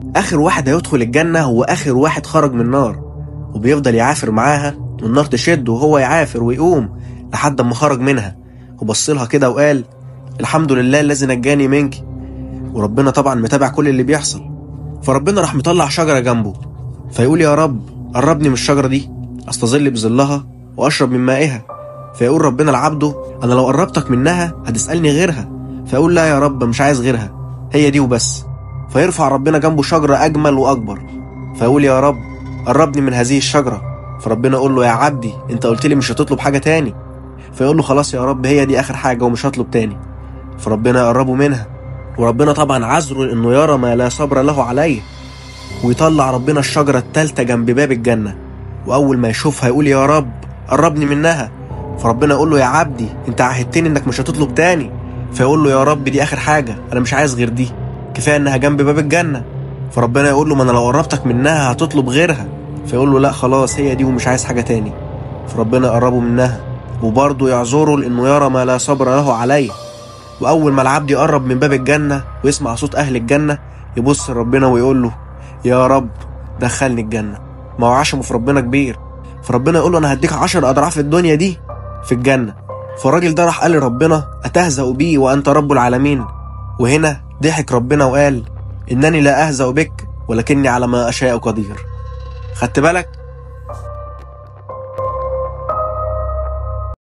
آخر واحد هيدخل الجنة هو آخر واحد خرج من النار وبيفضل يعافر معاها والنار تشد وهو يعافر ويقوم لحد ما خرج منها وبصلها كده وقال الحمد لله الذي نجاني منك وربنا طبعا متابع كل اللي بيحصل فربنا راح مطلع شجرة جنبه فيقول يا رب قربني من الشجرة دي استظل بظلها واشرب من مائها فيقول ربنا لعبده انا لو قربتك منها هتسألني غيرها فيقول لا يا رب مش عايز غيرها هي دي وبس فيرفع ربنا جنبه شجرة أجمل وأكبر فيقول يا رب قربني من هذه الشجرة فربنا يقول له يا عبدي انت قلت لي مش هتطلب حاجة تاني فيقول له خلاص يا رب هي دي آخر حاجة ومش هطلب تاني فربنا يقربه منها وربنا طبعا عذره انه يرى ما لا صبر له عليه ويطلع ربنا الشجرة التالتة جنب باب الجنة وأول ما يشوفها يقول يا رب قربني منها فربنا يقول له يا عبدي انت عهدتني انك مش هتطلب تاني فيقول له يا رب دي آخر حاجة أنا مش عايز غير دي كفاية إنها جنب باب الجنة فربنا يقول له ما أنا لو قربتك منها هتطلب غيرها فيقول له لا خلاص هي دي ومش عايز حاجة تاني فربنا يقربه منها وبرضه يعذره لأنه يرى ما لا صبر له عليه وأول ما العبد يقرب من باب الجنة ويسمع صوت أهل الجنة يبص لربنا ويقول له يا رب دخلني الجنة ما هو عشمه في ربنا كبير فربنا يقول له أنا هديك عشر أضعاف الدنيا دي في الجنة فالراجل ده راح قال لربنا أتهزأ بي وأنت رب العالمين وهنا ضحك ربنا وقال إنني لا أهزأ بك ولكني على ما أشاء قدير خدت بالك